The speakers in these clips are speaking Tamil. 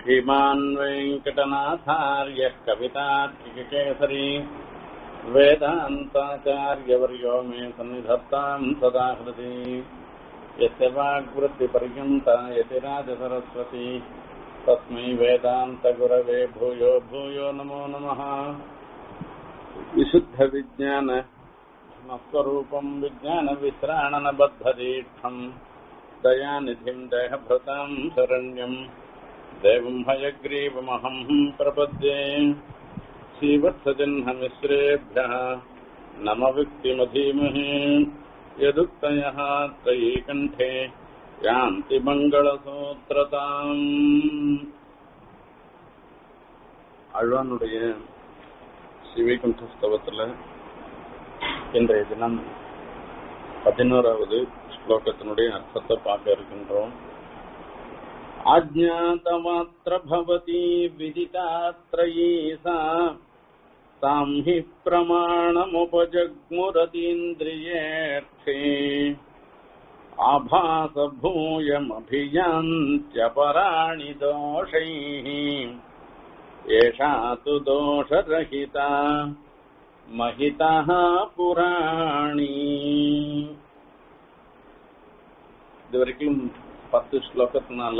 श्रीमान् वेङ्कटनाथार्यः कवितार्किककेसरी वेदान्ताचार्यवर्यो मे सन्निधत्ताम् सदा हृदि यस्य वाग्वृत्तिपर्यन्ता यतिराजसरस्वती तस्मै वेदान्तगुरवे भूयो भूयो नमो नमः विशुद्धविज्ञान स्वरूपम् विज्ञानविश्राणनबद्धदीक्षम् दयानिधिम् देहभृताम् शरण्यम् देवम् हयग्रीवमहम् प्रपद्ये श्रीवत्सजह्नमिश्रेभ्यः नम विक्तिमधीमहि यदुक्तयः त्रयीकण्ठे யாந்தி மங்களசூத்திரதாம் அழ்வானுடைய சிவைகுண்டஸ்தவத்தில் இன்றைய தினம் பதினோராவது ஸ்லோகத்தினுடைய அர்த்தத்தை பார்க்க இருக்கின்றோம் ஆஜ்ஞாதமாத்திர பவதி விதிதாத்ரயீ சா தாம் ஹி பிரமாணமுபஜக்முரதீந்திரியேர்த்தே आभासभूयमभियान्त्यपराणि दोषैः एषा तु दोषरहिता महितः புராணி இதுவரைக்கும் பத்து ஸ்லோகத்தினால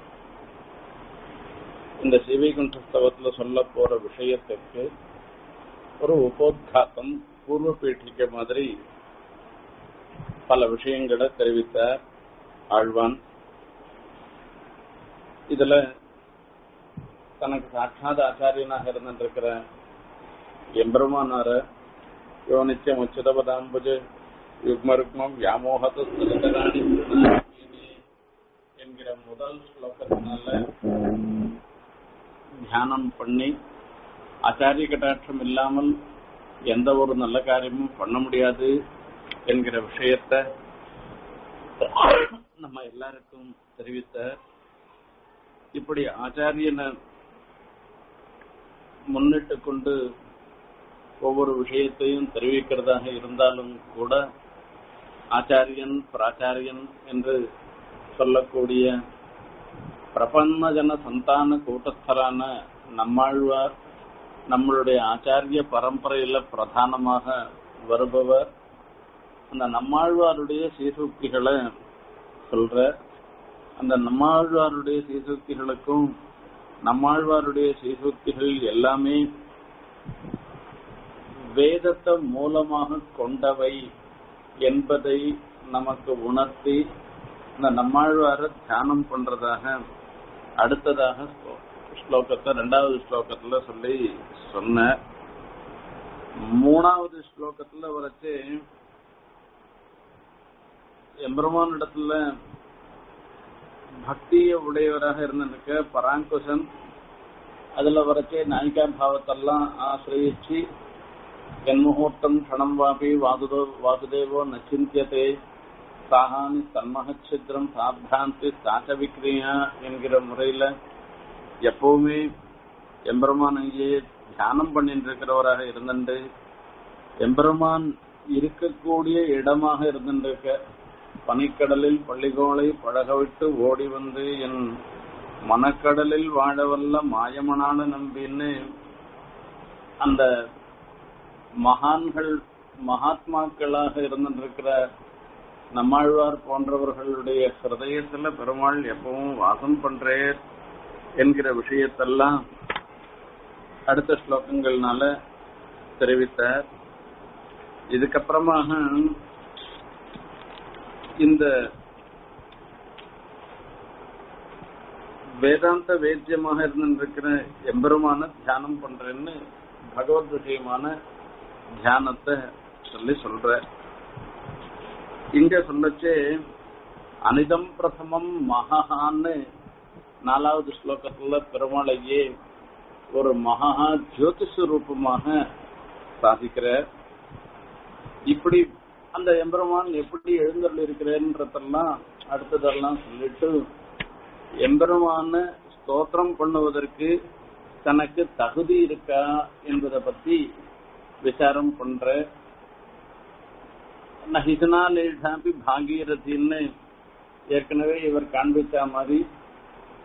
இந்த சிவைகுண்டஸ்தவத்துல சொல்ல போற விஷயத்துக்கு ஒரு உபோத்காத்தம் பூர்வ பீட்டிக்க மாதிரி பல விஷயங்களை தெரிவித்தார் ஆழ்வான் இதுல தனக்கு சாட்சாத் ஆச்சாரியனாக இருந்திருக்கிற எம்பெருமானார யோ நிச்சயம் உச்சிதபதாம்புஜ யுக்மருக்மம் வியாமோகத்தாணி என்கிற முதல் ஸ்லோகத்தினால தியானம் பண்ணி ஆச்சாரிய கட்டாட்சம் இல்லாமல் எந்த ஒரு நல்ல காரியமும் பண்ண முடியாது என்கிற விஷயத்த நம்ம எல்லாருக்கும் தெரிவித்த இப்படி ஆச்சாரியனை முன்னிட்டு கொண்டு ஒவ்வொரு விஷயத்தையும் தெரிவிக்கிறதாக இருந்தாலும் கூட ஆச்சாரியன் பிராச்சாரியன் என்று சொல்லக்கூடிய பிரபன்ன ஜன சந்தான கூட்டஸ்தரான நம்மாழ்வார் நம்மளுடைய ஆச்சாரிய பரம்பரையில பிரதானமாக வருபவர் அந்த நம்மாழ்வாருடைய சீசூக்திகளை சொல்ற அந்த நம்மாழ்வாருடைய சீசூக்திகளுக்கும் நம்மாழ்வாருடைய சீசூக்திகள் எல்லாமே வேதத்தை மூலமாக கொண்டவை என்பதை நமக்கு உணர்த்தி இந்த நம்மாழ்வார தியானம் பண்றதாக அடுத்ததாக ஸ்லோகத்தை ரெண்டாவது ஸ்லோகத்துல சொல்லி சொன்ன மூணாவது ஸ்லோகத்துல வரைச்சு எம்பெருமான் இடத்துல பக்திய உடையவராக இருந்திருக்க பராங்குசன் அதுல வரைச்சே நாயிகா பாவத்தெல்லாம் ஆசிரியிச்சு என்முகூர்த்தம் க்ஷணம் வாபி வாசுதோ வாசுதேவோ நச்சிந்தியதே சாகானி தன்மகச்சித்திரம் சாத்தாந்தி சாச்ச விக்ரியா என்கிற முறையில எப்பவுமே எம்பெருமானையே தியானம் பண்ணிட்டு இருக்கிறவராக இருந்துட்டு எம்பெருமான் இருக்கக்கூடிய இடமாக இருந்துருக்க பனிக்கடலில் பள்ளிகோளை பழகவிட்டு ஓடி வந்து என் மனக்கடலில் வாழவல்ல மாயமனான நம்பின்னு அந்த மகான்கள் மகாத்மாக்களாக இருந்திருக்கிற நம்மாழ்வார் போன்றவர்களுடைய ஹிருதயத்துல பெருமாள் எப்பவும் வாசம் பண்றே என்கிற விஷயத்தெல்லாம் அடுத்த ஸ்லோகங்கள்னால தெரிவித்தார் இதுக்கப்புறமாக இந்த வேதாந்த வேத்தியமாக இருந்திருக்கிற எம்பெருமான தியானம் பண்றேன்னு பகவத் விஷயமான தியானத்தை சொல்லி சொல்ற இங்க சொல்லச்சே அனிதம் பிரதமம் மகான்னு நாலாவது ஸ்லோகத்துல பெருமாளையே ஒரு மகா ஜோதிஷ ரூபமாக சாதிக்கிற இப்படி அந்த எம்பெருமான் எப்படி எழுந்தருள் இருக்கிறேன்றதெல்லாம் அடுத்ததெல்லாம் சொல்லிட்டு எம்பெருமான ஸ்தோத்திரம் பண்ணுவதற்கு தனக்கு தகுதி இருக்கா என்பதை பத்தி விசாரம் பண்ற நஹிதனா லேடாபி பாகீரதின்னு ஏற்கனவே இவர் காண்பிச்ச மாதிரி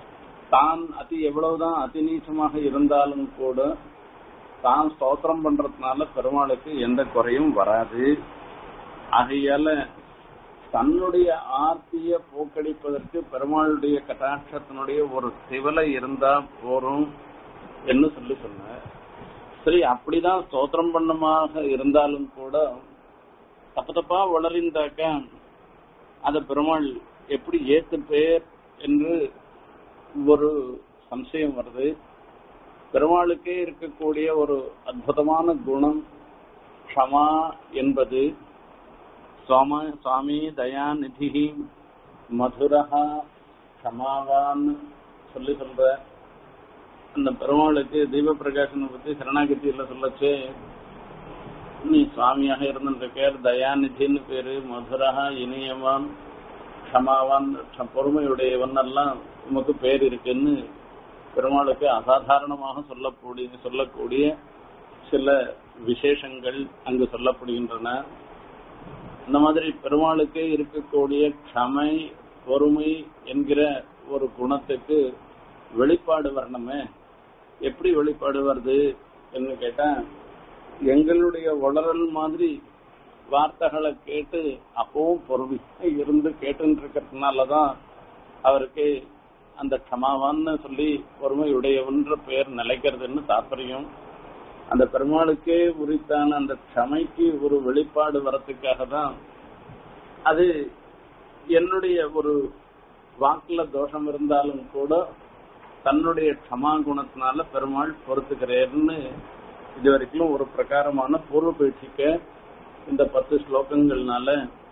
தான் அதி எவ்வளவுதான் அதி நீச்சமாக இருந்தாலும் கூட தான் ஸ்தோத்திரம் பண்றதுனால பெருமாளுக்கு எந்த குறையும் வராது ஆகையால தன்னுடைய ஆர்த்திய போக்கடிப்பதற்கு பெருமாளுடைய கட்டாட்சத்தினுடைய ஒரு திவலை இருந்தா போரும் என்று சொல்லி சொன்ன சரி அப்படிதான் ஸ்தோத்திரம் பண்ணமாக இருந்தாலும் கூட தப்பு தப்பா வளர்ந்தாக்க அத பெருமாள் எப்படி ஏத்து பேர் என்று ஒரு சம்சயம் வருது பெருமாளுக்கே இருக்கக்கூடிய ஒரு அற்புதமான குணம் க்ஷமா என்பது சுவாம சுவாமி தயாநிதி மதுரஹா க்ஷமாவான் சொல்லி சொல்ற அந்த பெருமாளுக்கு தீப பிரகாசனை பத்தி சரணாகதியில சொல்லச்சு நீ சுவாமியாக இருந்திருக்கார் தயாநிதின்னு பேரு மதுரஹா இனியவான் க்ஷமாவான் பொறுமையுடையவன் எல்லாம் உமக்கு பேர் இருக்குன்னு பெருமாளுக்கு அசாதாரணமாக சொல்லக்கூடிய சொல்லக்கூடிய சில விசேஷங்கள் அங்கு சொல்லப்படுகின்றன இந்த மாதிரி பெருமாளுக்கு இருக்கக்கூடிய க்ஷமை பொறுமை என்கிற ஒரு குணத்துக்கு வெளிப்பாடு வரணுமே எப்படி வெளிப்பாடு வருது என்று கேட்டா எங்களுடைய வளரல் மாதிரி வார்த்தைகளை கேட்டு அப்பவும் பொறுமையா இருந்து கேட்டு இருக்கிறதுனாலதான் அவருக்கு அந்த க்ஷமாவான்னு சொல்லி பொறுமையுடையவன்ற பெயர் நிலைக்கிறதுன்னு தாற்பயம் அந்த பெருமாளுக்கே உரித்தான அந்த க்ஷமைக்கு ஒரு வெளிப்பாடு வரத்துக்காக தான் அது என்னுடைய ஒரு வாக்குல தோஷம் இருந்தாலும் கூட தன்னுடைய க்ஷமா குணத்தினால பெருமாள் பொறுத்துக்கிறேன்னு இது வரைக்கும் ஒரு பிரகாரமான பூர்வ பேச்சுக்க இந்த பத்து ஸ்லோகங்கள்னால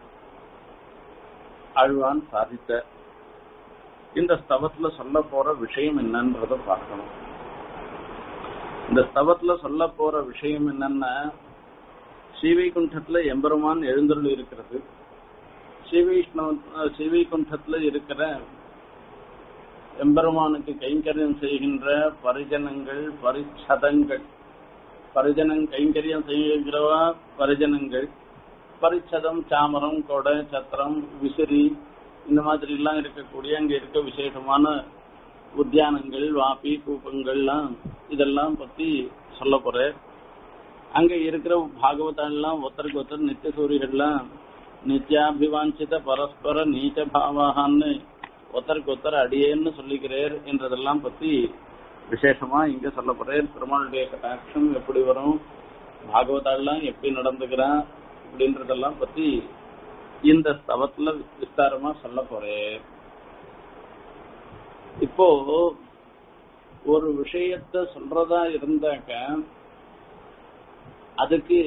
ஆழ்வான் சாதித்த இந்த ஸ்தவத்துல சொல்ல போற விஷயம் என்னன்றத பார்க்கணும் இந்த ஸ்தவத்துல சொல்ல போற விஷயம் என்னன்னா ஸ்ரீவைகுண்டத்துல எம்பெருமான் எழுந்தருள் இருக்கிறது ஸ்ரீவைஷ்ணவ ஸ்ரீவைகுண்டத்துல இருக்கிற எம்பெருமானுக்கு கைங்கரியம் செய்கின்ற பரிஜனங்கள் பரிச்சதங்கள் பரிஜனம் கைங்கரியம் செய்கிறவா பரிஜனங்கள் பரிச்சதம் சாமரம் கொடை சத்திரம் விசிறி இந்த மாதிரி எல்லாம் இருக்கக்கூடிய அங்க இருக்க விசேஷமான உத்தியானங்கள் வாப்பி கூப்பங்கள்லாம் இதெல்லாம் பத்தி சொல்ல போறேன் அங்க இருக்கிற பாகவதெல்லாம் ஒருத்தருக்கு ஒருத்தர் நித்திய சூரியர்கள்லாம் நித்யாபிவாஞ்சித பரஸ்பர நீச்ச பாவாகான்னு ஒருத்தருக்கு ஒருத்தர் அடியேன்னு சொல்லிக்கிறார் என்றதெல்லாம் பத்தி விசேஷமா இங்க சொல்ல போறேன் பெருமாளுடைய கட்டாட்சம் எப்படி வரும் பாகவதாலாம் எப்படி நடந்துக்கிறான் அப்படின்றதெல்லாம் பத்தி இந்த ஸ்தவத்துல விஸ்தாரமா சொல்ல போறேன் இப்போ ஒரு விஷயத்த சொல்றதா இருந்தாக்க அதுக்கு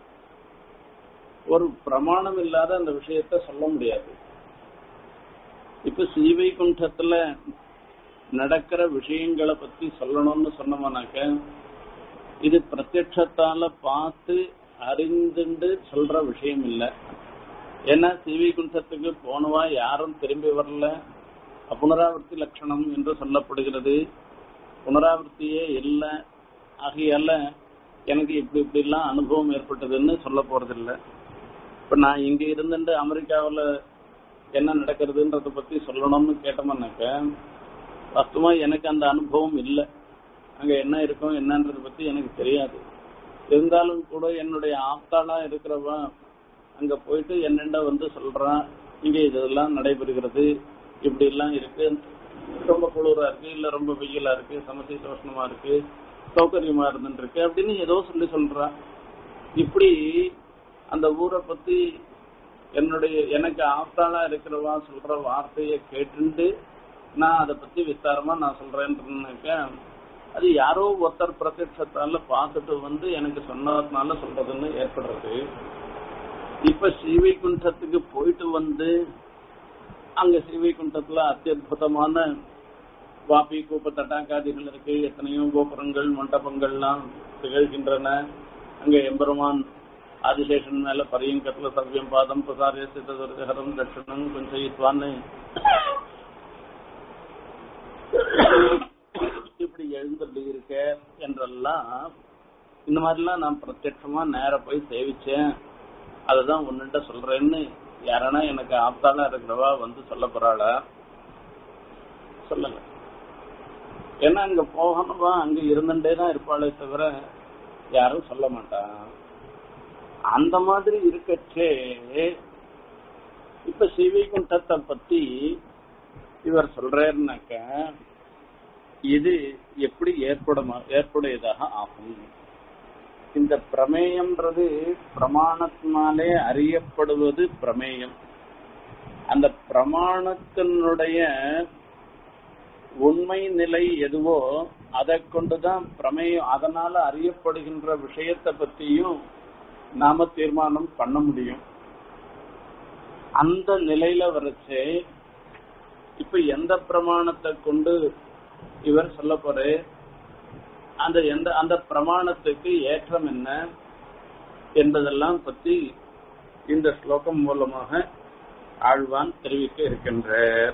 ஒரு பிரமாணம் இல்லாத அந்த விஷயத்த சொல்ல முடியாது இப்ப ஸ்ரீவைகுண்டத்துல நடக்கிற விஷயங்களை பத்தி சொல்லணும்னு சொன்னோம்னாக்க இது பிரத்யட்சத்தால பார்த்து அறிந்துண்டு சொல்ற விஷயம் இல்லை ஏன்னா ஸ்ரீவைகுண்டத்துக்கு போனவா யாரும் திரும்பி வரல புனராவர்த்தி லட்சணம் என்று சொல்லப்படுகிறது புனராவர்த்தியே இல்லை ஆகையால எனக்கு இப்படி இப்படி எல்லாம் அனுபவம் ஏற்பட்டதுன்னு சொல்ல போறதில்ல இப்ப நான் இங்க இருந்துட்டு அமெரிக்காவில் என்ன நடக்கிறதுன்றத பத்தி சொல்லணும்னு கேட்டோம்னாக்க வாஸ்தவமா எனக்கு அந்த அனுபவம் இல்லை அங்க என்ன இருக்கும் என்னன்றத பத்தி எனக்கு தெரியாது இருந்தாலும் கூட என்னுடைய ஆப்தாளா இருக்கிறவன் அங்க போயிட்டு என்னென்ன வந்து சொல்றான் இங்க இதெல்லாம் நடைபெறுகிறது இப்படி எல்லாம் இருக்கு ரொம்ப குளிரா இருக்கு இல்ல ரொம்ப வெயிலா இருக்கு சமசீதோஷ்ணமா இருக்கு சௌகரியமா இருந்துட்டு இருக்கு அப்படின்னு ஏதோ சொல்லி சொல்றான் இப்படி அந்த ஊரை பத்தி என்னுடைய எனக்கு ஆப்தாளா இருக்கிறவா சொல்ற வார்த்தையை கேட்டுண்டு நான் அதை பத்தி விஸ்தாரமா நான் சொல்றேன்னாக்க அது யாரோ ஒருத்தர் பிரத்யட்சத்தால பார்த்துட்டு வந்து எனக்கு சொன்னதுனால சொல்றதுன்னு ஏற்படுறது இப்ப ஸ்ரீவைகுண்டத்துக்கு போயிட்டு வந்து அங்க ஸ்ரீவைகுண்டத்துல அத்தியுதமான வாபி கூப்ப தட்டாக்காதிகள் இருக்கு எத்தனையோ கோபுரங்கள் மண்டபங்கள்லாம் திகழ்கின்றன அங்க எம்பெருமான் ஆதிசேஷன் மேல பரியங்கத்துல சவ்யம் பாதம் பிரசாரிய சித்ததுர்கரம் தட்சணம் கொஞ்சயித்வான்னு இப்படி எழுந்தள்ளி இருக்க என்றெல்லாம் இந்த மாதிரிலாம் நான் பிரத்யட்சமா நேர போய் சேவிச்சேன் அதுதான் உன்னிட்ட சொல்றேன்னு யாரனா எனக்கு ஆப்தாலா இருக்கிறவா வந்து சொல்ல போறாளா சொல்லுங்க ஏன்னா அங்க போகணுமா அங்க இருந்துட்டே தான் இருப்பாளே தவிர யாரும் சொல்ல மாட்டான் அந்த மாதிரி இருக்கச்சே இப்ப சிவைகுண்டத்தை பத்தி இவர் சொல்றாருனாக்க இது எப்படி ஏற்படுமா ஏற்புடையதாக ஆகும் இந்த பிரமேயம்ன்றது பிரமாணத்தினாலே அறியப்படுவது பிரமேயம் அந்த பிரமாணத்தினுடைய உண்மை நிலை எதுவோ அதை கொண்டுதான் பிரமேயம் அதனால அறியப்படுகின்ற விஷயத்தை பத்தியும் நாம தீர்மானம் பண்ண முடியும் அந்த நிலையில வரைச்சு இப்ப எந்த பிரமாணத்தை கொண்டு இவர் சொல்ல போறே அந்த எந்த அந்த பிரமாணத்துக்கு ஏற்றம் என்ன என்பதெல்லாம் பத்தி இந்த ஸ்லோகம் மூலமாக ஆழ்வான் தெரிவிக்க இருக்கின்றார்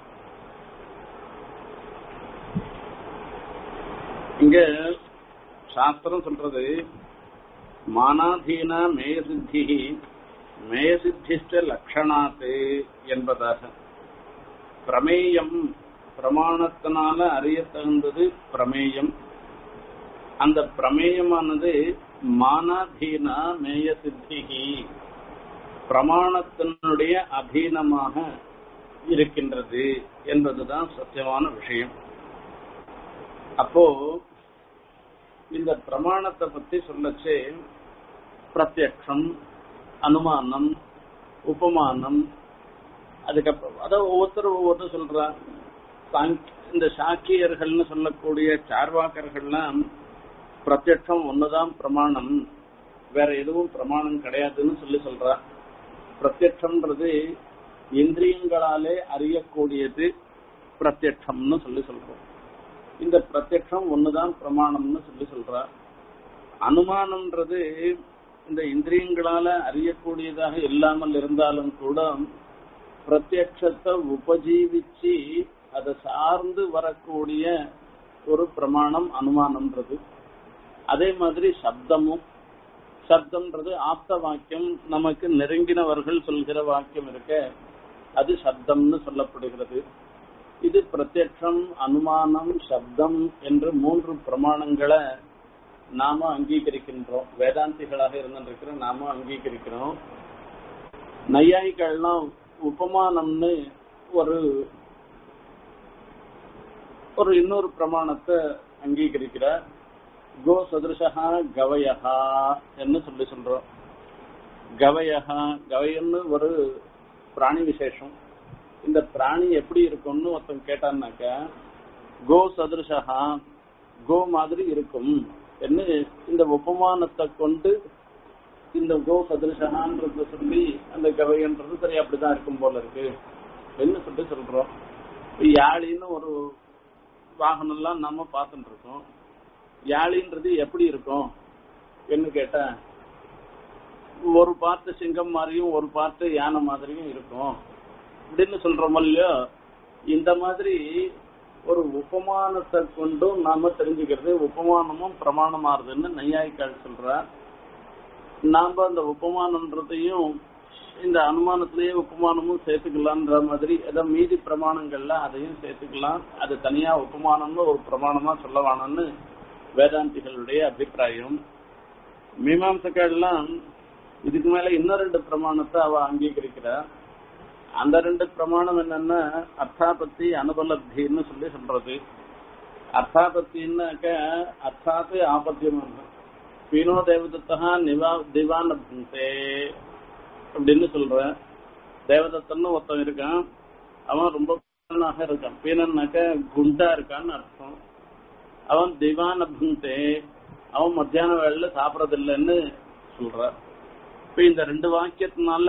இங்க சாஸ்திரம் சொல்றது மானாதீன மேயசித்தி மேயசித்திஷ்ட லட்சணாத்து என்பதாக பிரமேயம் பிரமாணத்தினால அறிய தகுந்தது பிரமேயம் அந்த பிரமேயமானது மானாதீன மேய சித்திகி பிரமாணத்தினுடைய அதீனமாக இருக்கின்றது என்பதுதான் சத்தியமான விஷயம் அப்போ இந்த பிரமாணத்தை பத்தி சொல்லச்சே பிரத்யக்ஷம் அனுமானம் உபமானம் அதுக்கப்புறம் அதான் ஒவ்வொருத்தரும் ஒவ்வொருத்தர் சொல்றா இந்த சாக்கியர்கள்னு சொல்லக்கூடிய சார்வாக்கர்கள்லாம் பிரத்யட்சம் ஒண்ணுதான் பிரமாணம் வேற எதுவும் பிரமாணம் கிடையாதுன்னு சொல்லி சொல்றா பிரத்யட்சம்ன்றது இந்திரியங்களாலே அறியக்கூடியது பிரத்யட்சம்னு சொல்லி சொல்றோம் இந்த பிரத்யட்சம் ஒண்ணுதான் பிரமாணம்னு சொல்லி சொல்றா அனுமானம்ன்றது இந்த இந்திரியங்களால அறியக்கூடியதாக இல்லாமல் இருந்தாலும் கூட பிரத்யட்சத்தை உபஜீவிச்சு அதை சார்ந்து வரக்கூடிய ஒரு பிரமாணம் அனுமானம்ன்றது அதே மாதிரி சப்தமும் சப்தம்ன்றது ஆப்த வாக்கியம் நமக்கு நெருங்கினவர்கள் சொல்கிற வாக்கியம் இருக்க அது சப்தம்னு சொல்லப்படுகிறது இது பிரத்யட்சம் அனுமானம் சப்தம் என்று மூன்று பிரமாணங்களை நாம அங்கீகரிக்கின்றோம் வேதாந்திகளாக இருந்திருக்கிற நாம அங்கீகரிக்கிறோம் நையாயிகள்லாம் உபமானம்னு ஒரு ஒரு இன்னொரு பிரமாணத்தை அங்கீகரிக்கிறார் கோ சதுருஷா கவயஹா என்று சொல்லி சொல்றோம் கவயஹா கவயன்னு ஒரு பிராணி விசேஷம் இந்த பிராணி எப்படி இருக்கும்னு ஒருத்தன் கேட்டான்னாக்க கோ சதுருஷா கோ மாதிரி இருக்கும் என்ன இந்த உபமானத்தை கொண்டு இந்த கோ சதுருஷகான்றது சொல்லி அந்த கவைன்றது சரி அப்படிதான் இருக்கும் போல இருக்கு என்ன சொல்லி சொல்றோம் யாழின்னு ஒரு வாகனம் எல்லாம் நம்ம பார்த்துட்டு இருக்கோம் யாழின்றது எப்படி இருக்கும் என்ன கேட்டா ஒரு பார்த்து சிங்கம் மாதிரியும் ஒரு பார்த்து யானை மாதிரியும் இருக்கும் அப்படின்னு சொல்றோம் இல்லையோ இந்த மாதிரி ஒரு உபமானத்தை கொண்டும் நாம தெரிஞ்சுக்கிறது உபமானமும் பிரமாணமாறுதுன்னு நையாய்க்கால் சொல்ற நாம அந்த உபமானன்றதையும் இந்த அனுமானத்திலேயே உபமானமும் சேர்த்துக்கலாம்ன்ற மாதிரி ஏதோ மீதி பிரமாணங்கள்ல அதையும் சேர்த்துக்கலாம் அது தனியா உபமானம்னு ஒரு பிரமாணமா சொல்ல வேணும்னு வேதாந்திகளுடைய அபிப்பிராயம் மீமாம்சக்கள்லாம் இதுக்கு மேல இன்னும் ரெண்டு பிரமாணத்தை அவ அங்கீகரிக்கிறார் அந்த ரெண்டு பிரமாணம் என்னன்னா அர்த்தாபத்தி அனுபலப்தின்னு சொல்லி சொல்றது அர்த்தாபத்தின்னாக்க அர்த்தாத்து ஆபத்தியமாக பீனோ தேவதத்தா நிவா திவானே அப்படின்னு சொல்ற தேவதத்தன்னு ஒருத்தன் இருக்கான் அவன் ரொம்ப பீனனாக இருக்கான் பீனன்னாக்க குண்டா இருக்கான்னு அர்த்தம் அவன் திவான புந்தே அவன் மத்தியான வேலையில சாப்பிடறது இல்லைன்னு சொல்ற இப்ப இந்த ரெண்டு வாக்கியத்தினால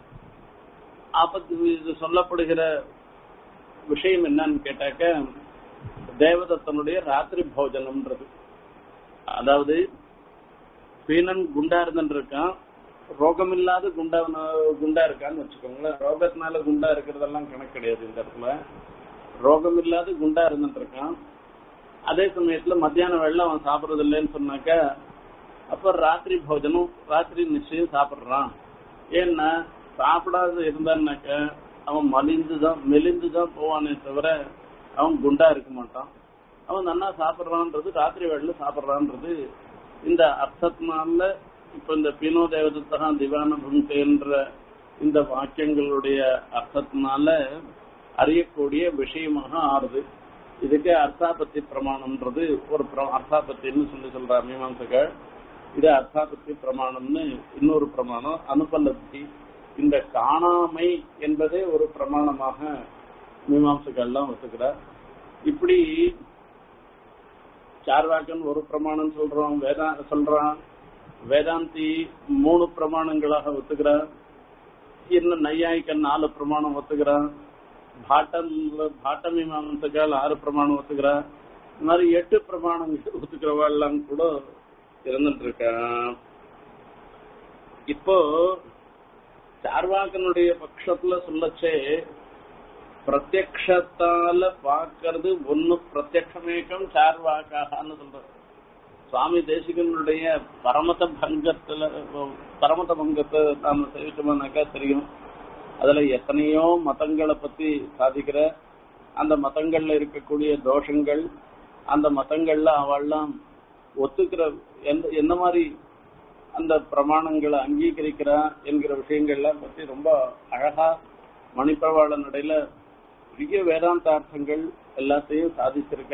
ஆபத்து இது சொல்லப்படுகிற விஷயம் என்னன்னு கேட்டாக்க தேவதத்தனுடைய ராத்திரி போஜனம்ன்றது அதாவது பீனன் குண்டா இருந்துட்டு இருக்கான் ரோகம் இல்லாத குண்டா குண்டா இருக்கான்னு வச்சுக்கோங்களேன் ரோகத்தினால குண்டா இருக்கிறதெல்லாம் கணக்கு கிடையாது இந்த இடத்துல ரோகம் இல்லாத குண்டா இருந்துட்டு இருக்கான் அதே சமயத்துல மத்தியான வேலை அவன் சாப்பிடறது இல்லைன்னு சொன்னாக்க அப்ப ராத்திரி போஜனம் ராத்திரி நிச்சயம் சாப்பிடுறான் ஏன்னா சாப்பிடாத இருந்தான்னாக்க அவன் மலிந்து தான் மெலிந்து தான் போவானே தவிர அவன் குண்டா இருக்க மாட்டான் அவன் நன்னா சாப்பிடுறான்றது ராத்திரி வேளையில சாப்பிடுறான்றது இந்த அர்த்தத்தினால இப்ப இந்த பீனோ தேவதத்தகா திவான புங்கன்ற இந்த வாக்கியங்களுடைய அர்த்தத்தினால அறியக்கூடிய விஷயமாக ஆறுது இதுக்கு அர்த்தாபத்தி பிரமாணம்ன்றது ஒரு பிர- அர்த்தாபத்தின்னு சொல்லி சொல்ற மீமாம்சகள் இது அர்த்தாபத்தி பிரமாணம்னு இன்னொரு பிரமாணம் அனுபலப்தி இந்த காணாமை என்பதே ஒரு பிரமாணமாக மீமாம்சகள்லாம் ஒத்துக்கிறார் இப்படி சார்வாக்கன் ஒரு பிரமாணம் சொல்றோம் வேதா சொல்றான் வேதாந்தி மூணு பிரமாணங்களாக ஒத்துக்கிறார் இன்னும் நையாயிக்கன் நாலு பிரமாணம் ஒத்துக்கிறான் பாட்டம் பாட்ட மீமாம்சகால் ஆறு பிரமாணம் ஒத்துக்கிறா இந்த மாதிரி எட்டு பிரமாணங்கள் ஒத்துக்கிறவாள்லாம் கூட இருந்துட்டு இருக்கான் இப்போ சார்வாக்கனுடைய பட்சத்துல சொல்லச்சே பிரத்யக்ஷத்தால பார்க்கறது ஒண்ணு பிரத்யக்ஷமேக்கம் சார்வாக்கான்னு சொல்ற சுவாமி தேசிகனுடைய பரமத பங்கத்துல பரமத பங்கத்தை நாம சேவிச்சோம்னாக்கா தெரியும் அதுல எத்தனையோ மதங்களை பத்தி சாதிக்கிற அந்த மதங்கள்ல இருக்கக்கூடிய தோஷங்கள் அந்த மதங்கள்ல அவள்லாம் ஒத்துக்கிற எந்த எந்த மாதிரி அந்த பிரமாணங்களை அங்கீகரிக்கிறா என்கிற விஷயங்கள்லாம் பத்தி ரொம்ப அழகா மணிப்பிரவாள நடையில பெரிய வேதாந்தார்த்தங்கள் எல்லாத்தையும் சாதிச்சிருக்க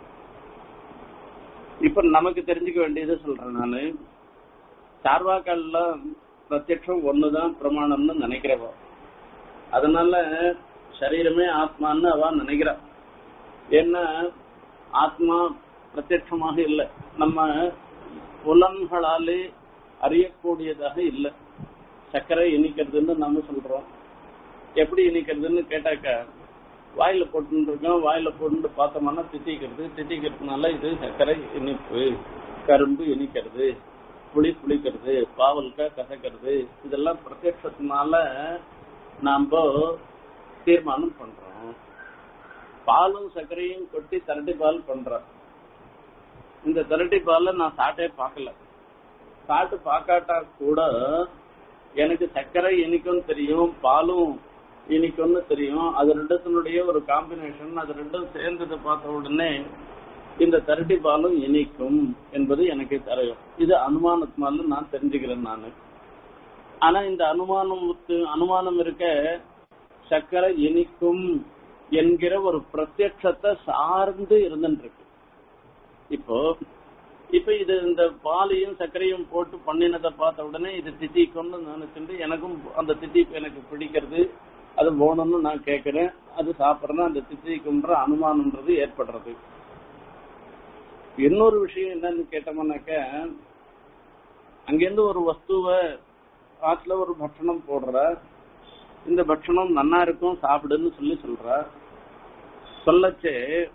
இப்ப நமக்கு தெரிஞ்சுக்க வேண்டியது சொல்றேன் நானு சார்வாக்கள்லாம் பிரத்யட்சம் ஒண்ணுதான் பிரமாணம்னு நினைக்கிறவ அதனால சரீரமே ஆத்மான்னு அவ நினைக்கிறா ஏன்னா ஆத்மா பிரத்யட்சமாக இல்லை நம்ம புலன்களாலே அறியக்கூடியதாக இல்லை சர்க்கரை இனிக்கிறதுன்னு நம்ம சொல்றோம் எப்படி இனிக்கிறதுன்னு கேட்டாக்க வாயில போட்டு இருக்கோம் வாயில போட்டு பார்த்தோம்னா திட்டிக்கிறது திட்டிக்கிறதுனால இது சர்க்கரை இனிப்பு கரும்பு இனிக்கிறது புளி புளிக்கிறது பாவல்காய் கசக்கிறது இதெல்லாம் பிரத்யட்சத்தினால நாம தீர்மானம் பண்றோம் பாலும் சர்க்கரையும் கொட்டி திரட்டி பால் பண்றோம் இந்த திரட்டி பால்ல நான் சாட்டே பார்க்கல சாப்பிட்டு பார்க்காட்டா கூட எனக்கு சர்க்கரை இனிக்கும் தெரியும் பாலும் இனிக்கும்னு தெரியும் அது ரெண்டுத்தினுடைய ஒரு காம்பினேஷன் அது ரெண்டும் சேர்ந்ததை பார்த்த உடனே இந்த திரட்டி பாலும் இனிக்கும் என்பது எனக்கு தெரியும் இது அனுமானத்தினால நான் தெரிஞ்சுக்கிறேன் நான் ஆனா இந்த அனுமானம் அனுமானம் இருக்க சர்க்கரை இனிக்கும் என்கிற ஒரு பிரத்யட்சத்தை சார்ந்து இருந்துட்டு இருக்கு இப்போ இப்ப இது இந்த பாலையும் சர்க்கரையும் போட்டு பண்ணினதை பார்த்த உடனே இது தித்திக்கும்னு நினைச்சுட்டு எனக்கும் அந்த தித்திப்பு எனக்கு பிடிக்கிறது அது வேணும்னு நான் கேட்கிறேன் அது சாப்பிட்றேன்னா அந்த தித்திக்கும்ன்ற அனுமானம்ன்றது ஏற்படுறது இன்னொரு விஷயம் என்னன்னு கேட்டோம்னாக்க அங்கிருந்து ஒரு வஸ்துவை ஆற்றுல ஒரு பட்சணம் போடுற இந்த பட்சணம் நன்னா இருக்கும் சாப்பிடுன்னு சொல்லி சொல்ற சொல்லச்சே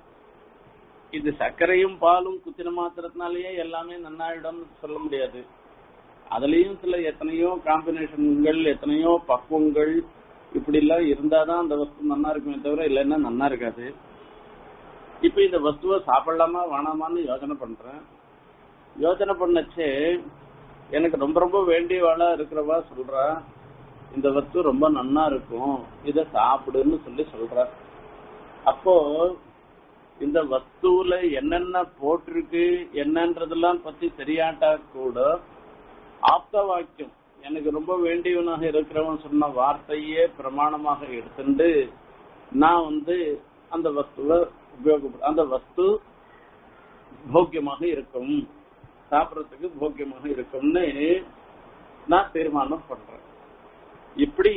இது சர்க்கரையும் பாலும் குத்தின மாத்திரத்தினாலேயே எல்லாமே நன்னாயிடும்னு சொல்ல முடியாது அதுலயும் சில எத்தனையோ காம்பினேஷன்கள் எத்தனையோ பக்குவங்கள் இப்படி எல்லாம் இருந்தாதான் அந்த வஸ்து நன்னா இருக்குமே தவிர இல்லைன்னா நன்னா இருக்காது இப்ப இந்த வஸ்துவை சாப்பிடலாமா வேணாமான்னு யோசனை பண்றேன் யோசனை பண்ணச்சே எனக்கு ரொம்ப ரொம்ப வேண்டியவாளா இருக்கிறவா சொல்றா இந்த வஸ்து ரொம்ப நன்னா இருக்கும் இத சாப்பிடுன்னு சொல்லி சொல்ற அப்போ இந்த வஸ்துல என்னென்ன போட்டிருக்கு என்னன்றதெல்லாம் பத்தி தெரியாட்டா கூட ஆப்த வாக்கியம் எனக்கு ரொம்ப வேண்டியவனாக இருக்கிறவன் சொன்ன வார்த்தையே பிரமாணமாக எடுத்துட்டு நான் வந்து அந்த வஸ்துவை உபயோகப்படும் அந்த வஸ்து போக்கியமாக இருக்கும் சாப்பிடறதுக்கு போக்கியமாக இருக்கும்னு நான் தீர்மானம் பண்றேன் இப்படி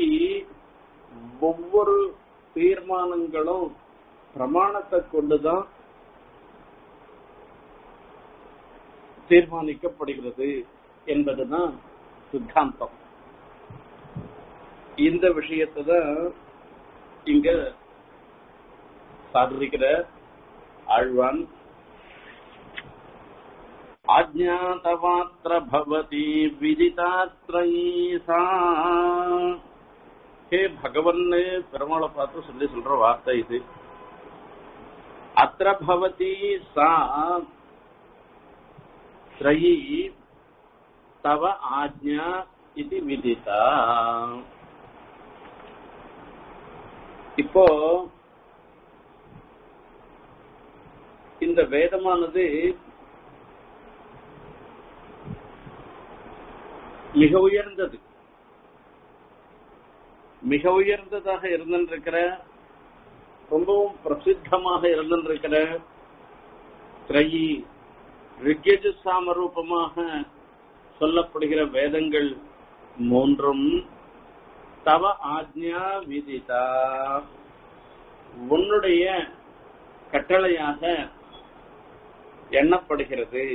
ஒவ்வொரு தீர்மானங்களும் பிரமாணத்தை கொண்டுதான் தீர்மானிக்கப்படுகிறது என்பதுதான் சித்தாந்தம் இந்த விஷயத்தை தான் இங்க சாதிக்கிற ஆழ்வான் ஆஜ்ஞாதமாத்திர பவதி விதிதாத்ரயீ சா ஹே பகவன்னு பெருமாளை பார்த்து சொல்லி சொல்ற வார்த்தை இது அத்திர பவதி சா த்ரயி தவ ஆஜ்ஞா இது விதிதா இப்போ இந்த வேதமானது மிக உயர்ந்தது மிக உயர்ந்ததாக இருந்திருக்கிற ரொம்பவும் பிரசித்தமாக இருந்திருக்கிற திரையி ரிக்கெஜு சாமரூபமாக சொல்லப்படுகிற வேதங்கள் மூன்றும் தவ ஆக்ஞா விதிதா உன்னுடைய கட்டளையாக எண்ணப்படுகிறது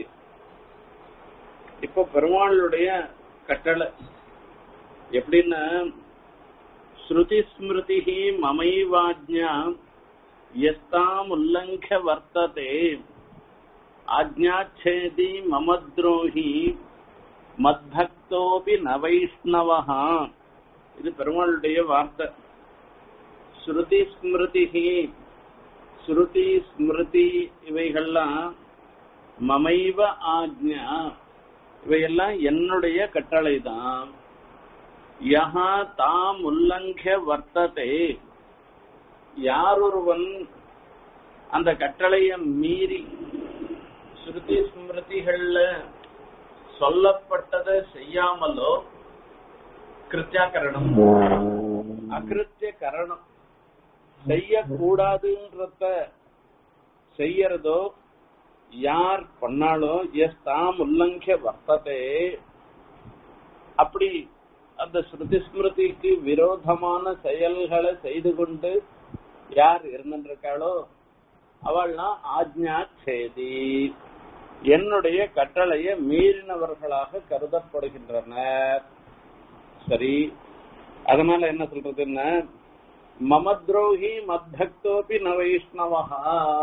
இப்போ பெருமாளுடைய கட்டளை எப்படின்னா ஸ்ருதி ஸ்மிருதி மமைவாஜ்ஞா எஸ்தாம் உல்லங்க வர்த்ததே ஆஜ்ஞாச்சேதி மமத்ரோஹி மத்பக்தோபி நவைஷ்ணவஹா இது பெருமாளுடைய வார்த்தை ஸ்ருதி ஸ்மிருதி ஸ்ருதி ஸ்மிருதி இவைகள்லாம் மமைவ ஆக்ஞா இவையெல்லாம் என்னுடைய கட்டளை தான் யஹா தாம் உல்லங்க வர்த்ததே யாரொருவன் அந்த கட்டளைய மீறி ஸ்ருதி ஸ்மிருதிகள்ல சொல்லப்பட்டதை செய்யாமலோ கிருத்தியாகரணம் அகிருத்திய கரணம் செய்யக்கூடாதுன்றத செய்யறதோ யார் பண்ணாலும் எஸ் தாம் உல்லங்க வர்த்ததே அப்படி அந்த ஸ்ருதி ஸ்மிருதிக்கு விரோதமான செயல்களை செய்து கொண்டு யார் இருந்திருக்காளோ அவள்லாம் ஆஜ்ஞா சேதி என்னுடைய கட்டளையை மீறினவர்களாக கருதப்படுகின்றனர் சரி அதனால என்ன சொல்றதுன்னா மமத்ரோஹி மத்பக்தோபி ந வைஷ்ணவஹா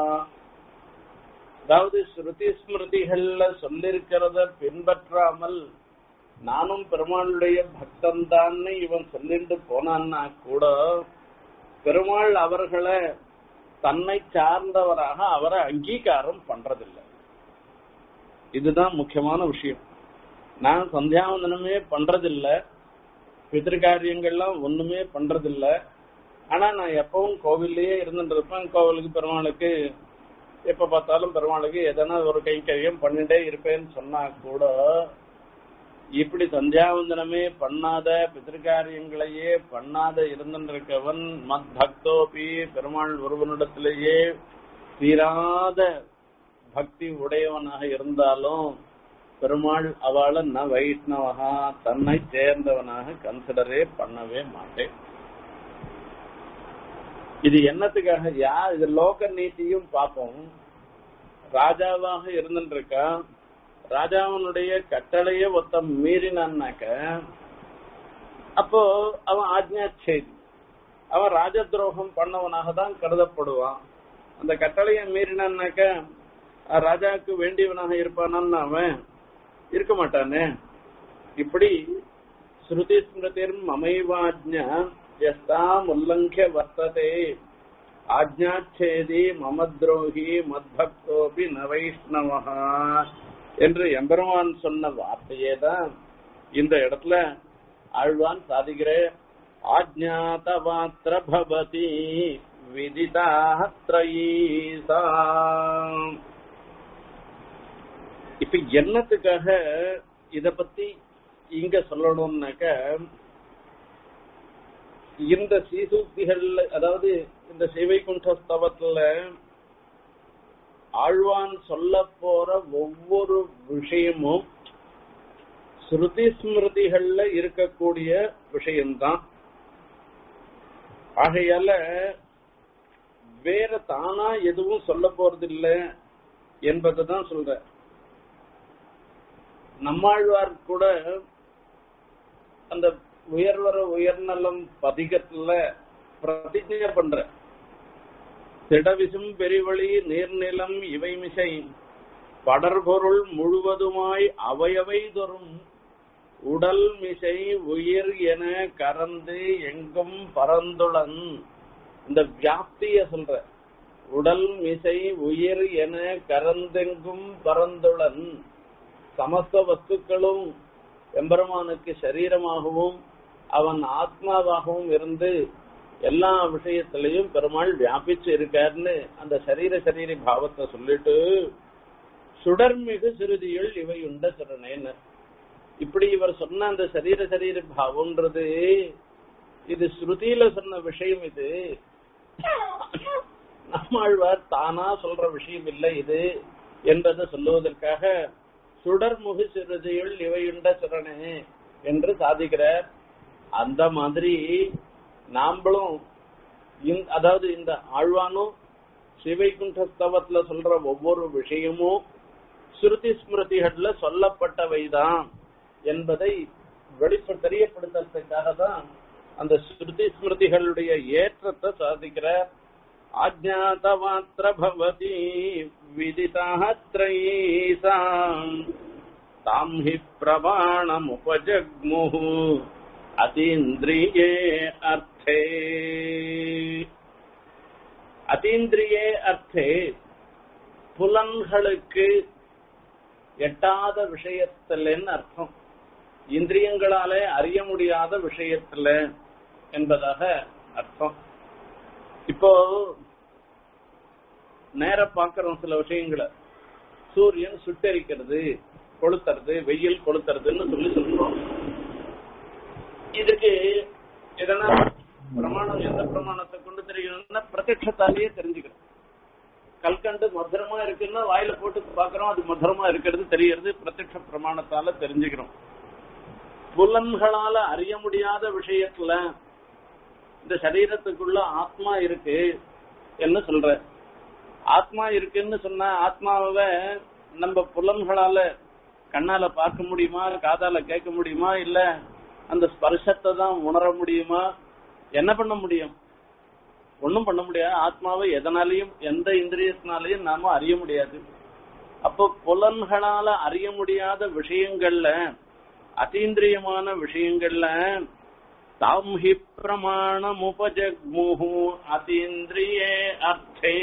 அதாவது ஸ்ருதி ஸ்மிருதிகள்ல சொல்லிருக்கிறத பின்பற்றாமல் நானும் பெருமாளுடைய பக்தன் தான் இவன் சொல்லிட்டு போனான்னா கூட பெருமாள் அவர்களை தன்னை சார்ந்தவராக அவரை அங்கீகாரம் பண்றதில்லை இதுதான் முக்கியமான விஷயம் நான் சந்தியாவந்தனமே பண்றதில்ல பிதிருக்காரியங்கள்லாம் ஒண்ணுமே பண்றதில்ல ஆனா நான் எப்பவும் கோவில்லயே இருந்துட்டு இருப்பேன் கோவிலுக்கு பெருமாளுக்கு எப்ப பார்த்தாலும் பெருமாளுக்கு எதனா ஒரு கைங்கரியம் பண்ணிட்டே இருப்பேன்னு சொன்னா கூட இப்படி சந்தியாவந்தனமே பண்ணாத பிதிருக்காரியங்களையே பண்ணாத இருந்திருக்கவன் மத் பக்தோபி பெருமாள் ஒருவனிடத்திலேயே தீராத பக்தி உடையவனாக இருந்தாலும் பெருமாள் அவளை ந வைஷ்ணவகா தன்னை சேர்ந்தவனாக கன்சிடரே பண்ணவே மாட்டேன் இது என்னத்துக்காக யா இது லோக நீதியும் பார்ப்போம் ராஜாவாக இருந்துருக்கா ராஜாவனுடைய கட்டளைய ஒத்த மீறினான்னாக்க அப்போ அவன் ஆஜ்ஞாச்சேதி அவன் ராஜ துரோகம் பண்ணவனாக தான் கருதப்படுவான் அந்த கட்டளையை மீறினான்னாக்க ராஜாவுக்கு வேண்டியவனாக இருப்பானான்னு அவன் இருக்க மாட்டானே இப்படி ஸ்ருதி ஸ்மிருதிர் மமைவாஜ்ஞா எஸ்தாம் உல்லங்கிய வர்த்ததே ஆஜ்ஞாச்சேதி மமத்ரோஹி மத்பக்தோபி ந வைஷ்ணவஹா என்று எம்பெருமான் சொன்ன வார்த்தையே தான் இந்த இடத்துல ஆழ்வான் சாதிக்கிற ஆஜ்ஞாத மாத்திர பவதி விதிதாத்ரயீசா இப்ப என்னத்துக்காக இத பத்தி இங்க சொல்லணும்னாக்க இந்த சீசூக்திகள்ல அதாவது இந்த சிவைகுண்ட ஸ்தவத்துல ஆழ்வான் சொல்ல போற ஒவ்வொரு விஷயமும் ஸ்ருதி ஸ்மிருதிகள்ல இருக்கக்கூடிய விஷயம்தான் ஆகையால வேற தானா எதுவும் சொல்ல போறதில்ல என்பதுதான் சொல்ற நம்மாழ்வார் கூட அந்த உயர்வர உயர்நலம் பதிகத்துல பிரதிஜை பண்ற திடவிசும் பெரிவழி நீர்நிலம் இவை மிசை படர்பொருள் முழுவதுமாய் அவையவை தோறும் உடல் மிசை உயிர் என கறந்து எங்கும் பரந்துளன் இந்த வியாப்திய சொல்ற உடல் மிசை உயிர் என கரந்தெங்கும் பரந்துளன் சமஸ்த வஸ்துக்களும் எம்பெருமானுக்கு சரீரமாகவும் அவன் ஆத்மாவாகவும் இருந்து எல்லா விஷயத்திலையும் பெருமாள் வியாபிச்சு இருக்காருன்னு அந்த சரீர சரீர பாவத்தை சொல்லிட்டு சுடர்மிகு சிறுதியுள் இவை உண்ட திறனேன்னு இப்படி இவர் சொன்ன அந்த சரீர சரீர பாவம்ன்றது இது ஸ்ருதியில சொன்ன விஷயம் இது நம்மாழ்வார் தானா சொல்ற விஷயம் இல்லை இது என்பதை சொல்லுவதற்காக சுடர்முகு சிறுதியுள் இவையுண்ட சிறனே என்று சாதிக்கிறார் அந்த மாதிரி நாம்பளும் இந்த- அதாவது இந்த ஆழ்வானும் சிவைகுண்டஸ்தவத்துல சொல்ற ஒவ்வொரு விஷயமும் ஸ்ருதி ஸ்மிருதிகள்ல சொல்லப்பட்டவைதான் என்பதை வெளிப்ப தெரியப்படுத்துறதுக்காக தான் அந்த ஸ்ருதி ஸ்மிருதிகளுடைய ஏற்றத்தை சாதிக்கிறார் அஜாதமாத்திர பவதி விதிதாத்ரயீசாம் தாம் ஹி பிரமாணமுபஜக்முः அதீந்திரியே அர்த்தே அதீந்திரியே அர்த்தே புலன்களுக்கு எட்டாத விஷயத்திலன்னு அர்த்தம் இந்திரியங்களாலே அறிய முடியாத விஷயத்துல என்பதாக அர்த்தம் இப்போ நேர பாக்குறோம் சில விஷயங்களை சூரியன் சுட்டரிக்கிறது கொளுத்துறது வெயில் கொளுத்துறதுன்னு சொல்லி சொல்றோம் இதுக்கு எதனா பிரமாணம் எந்த பிரமாணத்தை கொண்டு தெரிகிறோம்னா பிரத்யட்சத்தாலேயே தெரிஞ்சுக்கிறோம் கல்கண்டு மதுரமா இருக்குன்னா வாயில போட்டு பாக்குறோம் அது மதுரமா இருக்கிறது தெரியறது பிரத்யட்ச பிரமாணத்தால தெரிஞ்சுக்கிறோம் புலன்களால அறிய முடியாத விஷயத்துல இந்த சரீரத்துக்குள்ள ஆத்மா இருக்கு என்ன சொல்ற ஆத்மா இருக்குன்னு சொன்னா ஆத்மாவை நம்ம புலன்களால கண்ணால பார்க்க முடியுமா காதால கேட்க முடியுமா இல்ல அந்த ஸ்பர்சத்தை தான் உணர முடியுமா என்ன பண்ண முடியும் ஒண்ணும் பண்ண முடியாது ஆத்மாவை எதனாலையும் எந்த இந்திரியத்தினாலையும் நாம அறிய முடியாது அப்போ புலன்களால அறிய முடியாத விஷயங்கள்ல அதீந்திரியமான விஷயங்கள்ல தாம் ஹி பிரமாணம் உபஜக்முஹு அதீந்திரியே அர்த்தே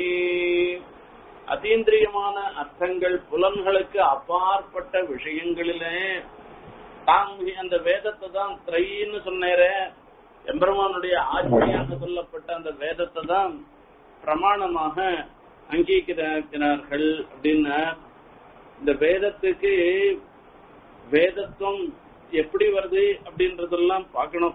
அதீந்திரியமான அர்த்தங்கள் புலன்களுக்கு அப்பாற்பட்ட விஷயங்களிலே தாம் ஹி அந்த வேதத்தை தான் திரைன்னு சொன்னேரே எம்பெருமானுடைய ஆட்சியாக சொல்லப்பட்ட அந்த வேதத்தை தான் பிரமாணமாக அங்கீகரிக்கிறார்கள் அப்படின்னா இந்த வேதத்துக்கு வேதத்துவம் எப்படி வருது அப்படின்றதெல்லாம் பார்க்கணும்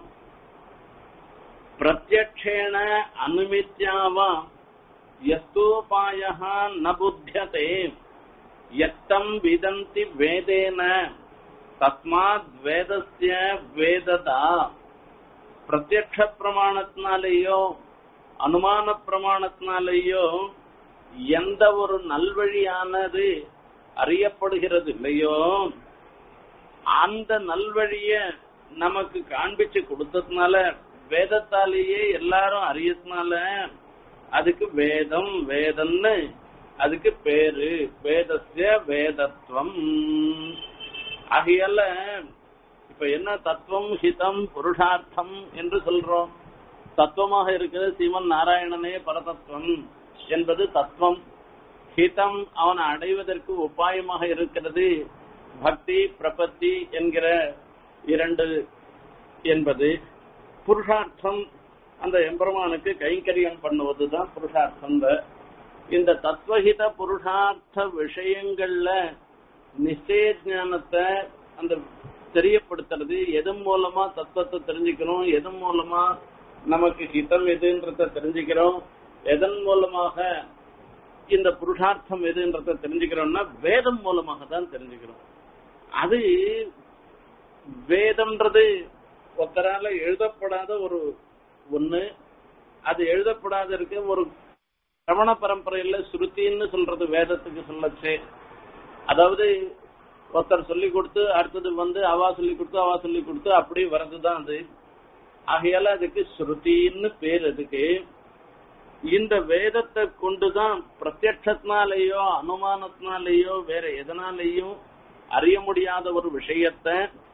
பிரத்யக்ஷேண அனுமித்யாவா யஸ்தோபாய ந புத்தியதே யத்தம் விதந்தி வேதேன தஸ்மாத் வேதஸ்ய வேததா பிரத்யக்ஷ பிரமாணத்தினாலேயோ அனுமான பிரமாணத்தினாலேயோ எந்த ஒரு நல்வழியானது அறியப்படுகிறது இல்லையோ அந்த நல்வழிய நமக்கு காண்பிச்சு கொடுத்ததுனால வேதத்தாலேயே எல்லாரும் அறியறதுனால அதுக்கு வேதம் வேதம்னு அதுக்கு பேரு வேதஸ்ய வேதத்துவம் ஆகையால இப்ப என்ன தத்துவம் ஹிதம் புருஷார்த்தம் என்று சொல்றோம் தத்துவமாக இருக்கிறது சிவன் நாராயணனே பரதத்துவம் என்பது தத்துவம் ஹிதம் அவனை அடைவதற்கு உபாயமாக இருக்கிறது பக்தி பிரபத்தி என்கிற இரண்டு என்பது புருஷார்த்தம் அந்த எம்பெருமானுக்கு கைங்கரியம் பண்ணுவதுதான் புருஷார்த்தம் இந்த தத்துவஹித புருஷார்த்த விஷயங்கள்ல நிச்சய ஞானத்தை அந்த தெரியப்படுத்துறது எதன் மூலமா தத்துவத்தை தெரிஞ்சுக்கிறோம் எதன் மூலமா நமக்கு ஹிதம் எதுன்றத தெரிஞ்சுக்கிறோம் எதன் மூலமாக இந்த புருஷார்த்தம் எதுன்றத தெரிஞ்சுக்கிறோம்னா வேதம் மூலமாக தான் தெரிஞ்சுக்கிறோம் அது வேதம்ன்றது ஒருத்தரால எழுதப்படாத ஒரு ஒண்ணு அது எழுதப்படாத இருக்க ஒரு ரமண பரம்பரையில ஸ்ருதின்னு சொல்றது வேதத்துக்கு சொல்லச்சே அதாவது ஒருத்தர் சொல்லி கொடுத்து அடுத்தது வந்து அவா சொல்லி கொடுத்து அவா சொல்லி கொடுத்து அப்படி வர்றதுதான் அது ஆகையால அதுக்கு ஸ்ருதின்னு பேர் அதுக்கு இந்த வேதத்தை கொண்டுதான் பிரத்யட்சத்தினாலேயோ அனுமானத்தினாலேயோ வேற எதனாலேயும் அறிய முடியாத ஒரு விஷயத்த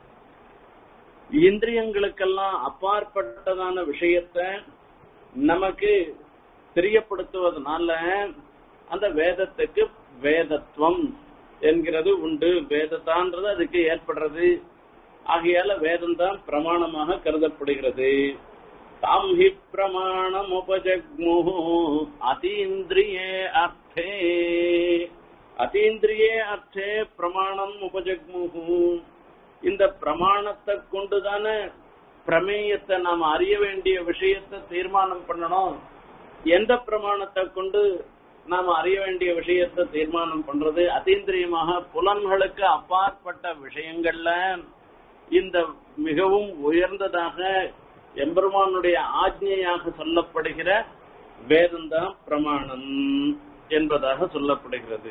இந்திரியங்களுக்கெல்லாம் அப்பாற்பட்டதான விஷயத்த நமக்கு தெரியப்படுத்துவதனால அந்த வேதத்துக்கு வேதத்துவம் என்கிறது உண்டு வேதத்தான்றது அதுக்கு ஏற்படுறது ஆகையால வேதம் தான் பிரமாணமாக கருதப்படுகிறது தாம் ஹி பிரமாணமுபஜக்முः அதீந்திரியே அர்த்தே அதீந்திரியே அர்த்தே பிரமாணம் உபஜக்முஹு இந்த பிரமாணத்தை கொண்டுதானே பிரமேயத்தை நாம் அறிய வேண்டிய விஷயத்தை தீர்மானம் பண்ணணும் எந்த பிரமாணத்தை கொண்டு நாம் அறிய வேண்டிய விஷயத்தை தீர்மானம் பண்றது அதீந்திரியமாக புலன்களுக்கு அப்பாற்பட்ட விஷயங்கள்ல இந்த மிகவும் உயர்ந்ததாக எம்பெருமானுடைய ஆజ్ఞையாக சொல்லப்படுகிற வேதம்தான் பிரமாணம் என்பதாக சொல்லப்படுகிறது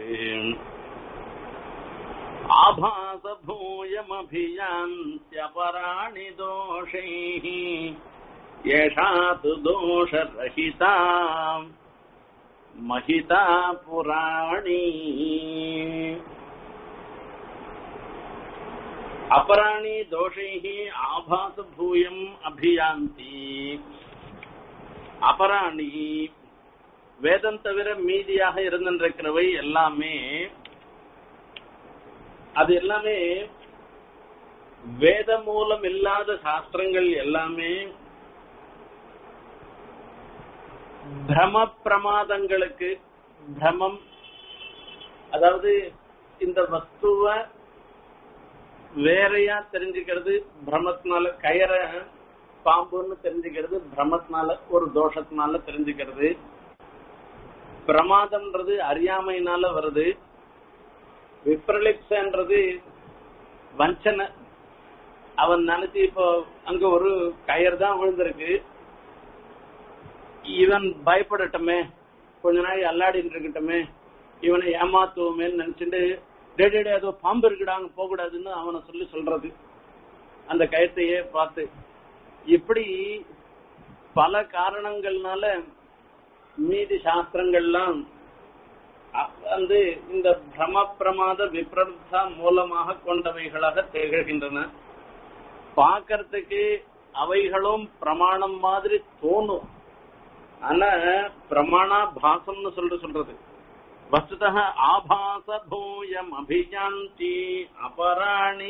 ஆபாசபூயமபியாந்தியபராணி தோஷைः ஏஷா து தோஷரஹிதா மகிதா புராணி அபராணி தோஷைः ஆபாசபூயம் அபியாந்தி அபராணி வேதம் தவிர மீதியாக இருந்திருக்கிறவை எல்லாமே அது எல்லாமே வேத மூலம் இல்லாத சாஸ்திரங்கள் எல்லாமே பிரம பிரமாதங்களுக்கு பிரமம் அதாவது இந்த வஸ்துவ வேறையா தெரிஞ்சுக்கிறது பிரமத்தினால கயற பாம்புன்னு தெரிஞ்சுக்கிறது பிரமத்தினால ஒரு தோஷத்தினால தெரிஞ்சுக்கிறது பிரமாதம்ன்றது அறியாமையினால வருது விப்ரலிப்சன்றது வஞ்சனை அவன் நினைச்சு இப்போ அங்க ஒரு கயர் தான் விழுந்திருக்கு இவன் பயப்படட்டுமே கொஞ்ச நாள் அல்லாடிட்டு இருக்கட்டுமே இவனை ஏமாத்துவோமேன்னு நினைச்சிட்டு டே டே டே, அதோ பாம்பு இருக்குடா அங்க போக கூடாதுன்னு அவனை சொல்லி சொல்றது அந்த கயத்தையே பார்த்து இப்படி பல காரணங்கள்னால மீதி சாஸ்திரங்கள்லாம் அ- வந்து இந்த பிரம பிரமாத விப்ரதா மூலமாக கொண்டவைகளாக திகழ்கின்றன பார்க்கறதுக்கு அவைகளும் பிரமாணம் மாதிரி தோணும் ஆனா பிரமாணா பாசம்னு சொல்லிட்டு சொல்றது வஸ்துதः ஆபாச பூயம் அபிஜாந்தி அபராணி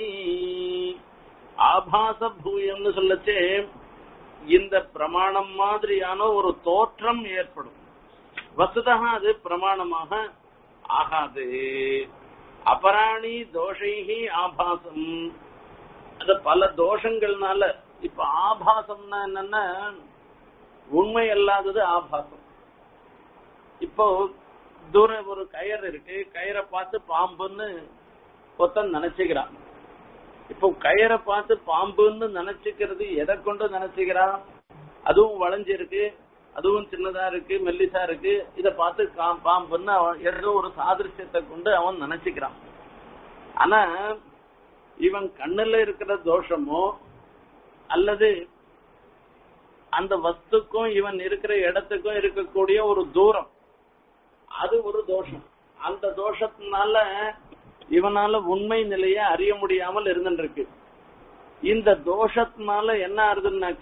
ஆபாச பூயம்னு சொல்லச்சே இந்த பிரமாணம் மாதிரியான ஒரு தோற்றம் ஏற்படும் வஸ்துதா அது பிரமாணமாக ஆகாது அபராணி தோஷைகி ஆபாசம் அது பல தோஷங்கள்னால இப்ப ஆபாசம்னா என்னன்னா உண்மை அல்லாதது ஆபாசம் இப்போ தூர ஒரு கயர் இருக்கு கயிறை பார்த்து பாம்புன்னு ஒருத்தன் நினைச்சுக்கிறான் இப்போ கயரை பார்த்து பாம்புன்னு நினைச்சுக்கிறது எதை கொண்டு நினைச்சுக்கிறான் அதுவும் வளைஞ்சிருக்கு அதுவும் சின்னதா இருக்கு மெல்லிசா இருக்கு இத பார்த்து கா- பாம்புன்னு அவன் ஏதோ ஒரு சாதிருஷ்யத்தை கொண்டு அவன் நினைச்சுக்கிறான் ஆனா இவன் கண்ணுல இருக்கிற தோஷமோ அல்லது அந்த வஸ்துக்கும் இவன் இருக்கிற இடத்துக்கும் இருக்கக்கூடிய ஒரு தூரம் அது ஒரு தோஷம் அந்த தோஷத்தினால இவனால உண்மை நிலையை அறிய முடியாமல் இருந்துருக்கு இந்த தோஷத்தினால என்ன ஆகுதுன்னாக்க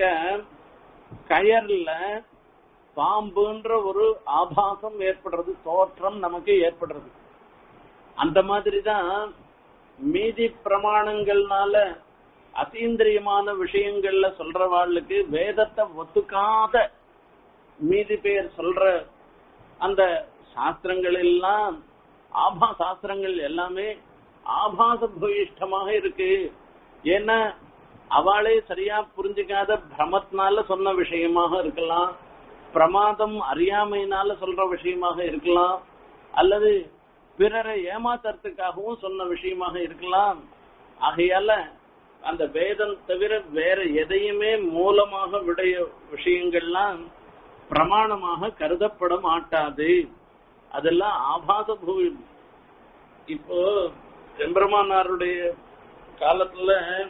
கயர்ல பாம்புன்ற ஒரு ஆபாசம் ஏற்படுறது தோற்றம் நமக்கு ஏற்படுறது அந்த மாதிரிதான் மீதி பிரமாணங்கள்னால அத்தீந்திரியமான விஷயங்கள்ல சொல்றவாளுக்கு வேதத்தை ஒத்துக்காத மீதி பேர் சொல்ற அந்த சாஸ்திரங்கள் எல்லாம் ஆபா சாஸ்திரங்கள் எல்லாமே ஆபாச பூயிஷ்டமாக இருக்கு ஏன்னா அவளே சரியா புரிஞ்சுக்காத பிரமத்தினால சொன்ன விஷயமாக இருக்கலாம் பிரமாதம் அறியாமையினால சொல்ற விஷயமாக இருக்கலாம் அல்லது பிறரை ஏமாத்துறதுக்காகவும் சொன்ன விஷயமாக இருக்கலாம் ஆகையால அந்த வேதம் தவிர வேற எதையுமே மூலமாக விடைய விஷயங்கள்லாம் பிரமாணமாக கருதப்பட மாட்டாது அதெல்லாம் ஆபாச பூமி இப்போ எம்பெருமானாருடைய காலத்துல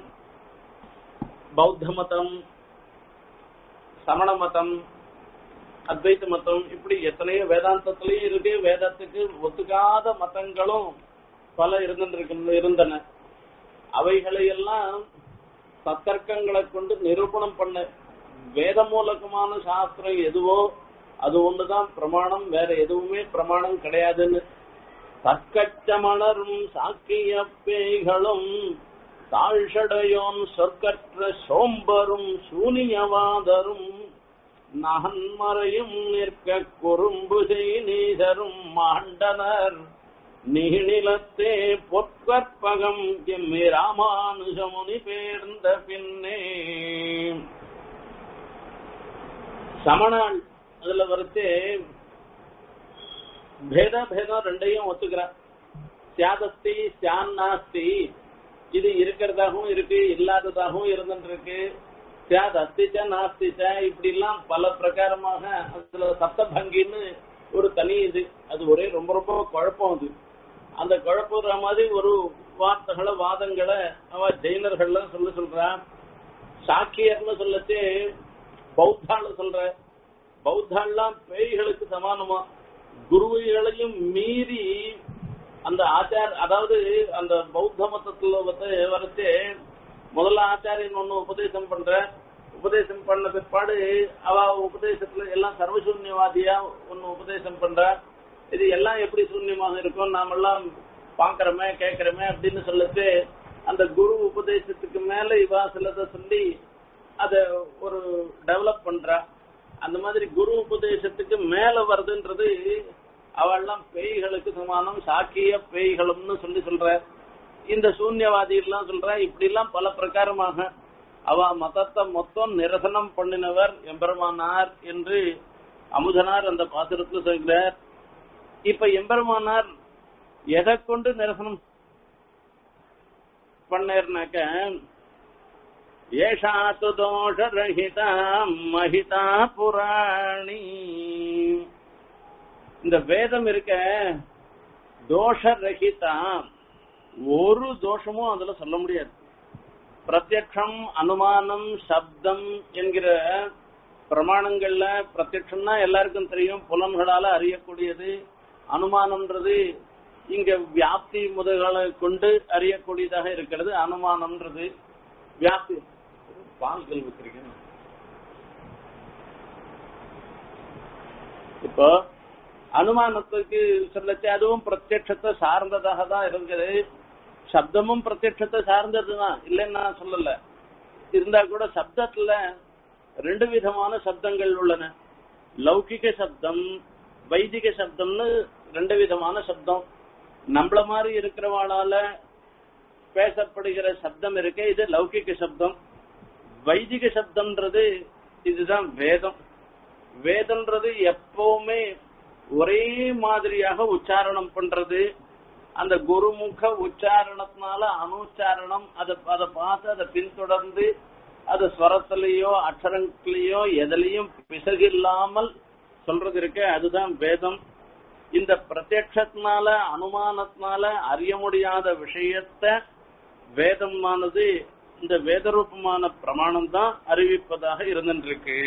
பௌத்த மதம் சமண மதம் அத்வைத மதம் இப்படி எத்தனையோ வேதாந்தத்திலயும் இருக்கு வேதத்துக்கு ஒத்துக்காத மதங்களும் பல இருந்திருக்கு இருந்தன அவைகளை எல்லாம் சத்தர்க்கங்களை கொண்டு நிரூபணம் பண்ண வேத மூலகமான சாஸ்திரம் எதுவோ அது ஒண்ணுதான் பிரமாணம் வேற எதுவுமே பிரமாணம் கிடையாதுன்னு தற்கச்ச மலரும் சாக்கிய பேய்களும் தாழ்ஷடையோன் சொற்கற்ற சோம்பரும் சூனியவாதரும் நகன்மறையும் நிற்க குறும்பு செய் நீதரும் மாண்டனர் நீநிலத்தே பொற்கற்பகம் எம்மி ராமானுஜமுனி பேர்ந்த பின்னே சமணாள் அதுல வரத்தே பேத பேதம் ரெண்டையும் ஒத்துக்கிறார் சியாதஸ்தி சியான் நாஸ்தி இது இருக்கிறதாகவும் இருக்கு இல்லாததாகவும் இருந்துட்டு இருக்கு சியாத் அஸ்திச்ச நாஸ்திச்ச இப்படி எல்லாம் பல பிரகாரமாக அதுல சப்தபங்கின்னு ஒரு தனி இது அது ஒரே ரொம்ப ரொம்ப குழப்பம் அது அந்த குழப்புற மாதிரி ஒரு வார்த்தைகளை வாதங்களை அவ ஜெயினர்கள்லாம் சொல்ல சொல்றான் சாக்கியர்னு சொல்லச்சு பௌத்தான்னு சொல்ற பௌத்தாள்லாம் பேய்களுக்கு சமானமா குருவைகளையும் மீறி அந்த ஆச்சார அதாவது அந்த பௌத்த மதத்துல வந்து வரச்சு முதல்ல ஆச்சாரியன் ஒண்ணு உபதேசம் பண்ற உபதேசம் பண்ண பிற்பாடு அவ உபதேசத்துல எல்லாம் சர்வசூன்யவாதியா ஒண்ணு உபதேசம் பண்ற இது எல்லாம் எப்படி சூன்யமாக இருக்கும் நாமெல்லாம் பாக்குறோமே கேட்கிறோமே அப்படின்னு சொல்லிட்டு அந்த குரு உபதேசத்துக்கு மேல இவா சிலதை சொல்லி அத ஒரு டெவலப் பண்றா அந்த மாதிரி குரு உபதேசத்துக்கு மேல வருதுன்றது அவெல்லாம் பேய்களுக்கு சமானம் சாக்கிய பேய்களும்னு சொல்லி சொல்ற இந்த சூன்யவாதி எல்லாம் சொல்ற இப்படி எல்லாம் பல பிரகாரமாக அவ மதத்தை மொத்தம் நிரசனம் பண்ணினவர் எம்பெருமானார் என்று அமுதனார் அந்த பாசுரத்துல சொல்கிறார் இப்ப எம்பெருமானார் எதை கொண்டு நிரசனம் பண்ணேர்னாக்க ஏஷா து தோஷரஹிதா மஹிதா புராணி இந்த வேதம் இருக்க தோஷரஹிதா ஒரு தோஷமும் அதுல சொல்ல முடியாது பிரத்யக்ஷம் அனுமானம் சப்தம் என்கிற பிரமாணங்கள்ல பிரத்யக்ஷம்னா எல்லாருக்கும் தெரியும் புலன்களால அறியக்கூடியது அனுமானம்ன்றது இங்க வியாப்தி முதல்களை கொண்டு அறியக்கூடியதாக இருக்கிறது அனுமானம்ன்றது வியாப்தி பால்கள் விற்கிறீங்க இப்போ அனுமானத்துக்கு சொல்லச்சு அதுவும் பிரத்யட்சத்தை சார்ந்ததாக தான் இருக்குது சப்தமும் பிரத்யட்சத்தை சார்ந்ததுதான் இல்லைன்னு நான் சொல்லல இருந்தா கூட சப்தத்துல ரெண்டு விதமான சப்தங்கள் உள்ளன லௌகிக சப்தம் வைதிக சப்தம்னு ரெண்டு விதமான சப்தம் நம்மள மாதிரி இருக்கிறவாளால பேசப்படுகிற சப்தம் இருக்கு இது லௌகிக சப்தம் வைதிக சப்தம்ன்றது இதுதான் வேதம் வேதம்ன்றது எப்பவுமே ஒரே மாதிரியாக உச்சாரணம் பண்றது அந்த குருமுக உச்சாரணத்தினால அனுச்சாரணம் அதை அதை பார்த்து அதை பின்தொடர்ந்து அது ஸ்வரத்திலேயோ அக்ஷரங்களையோ எதுலயும் பிசகில்லாமல் சொல்றது இருக்கு அதுதான் வேதம் இந்த பிரத்யட்சத்தினால அனுமானத்தினால அறிய முடியாத விஷயத்த வேதமானது இந்த வேதரூபமான பிரமாணம் தான் அறிவிப்பதாக இருந்துருக்கு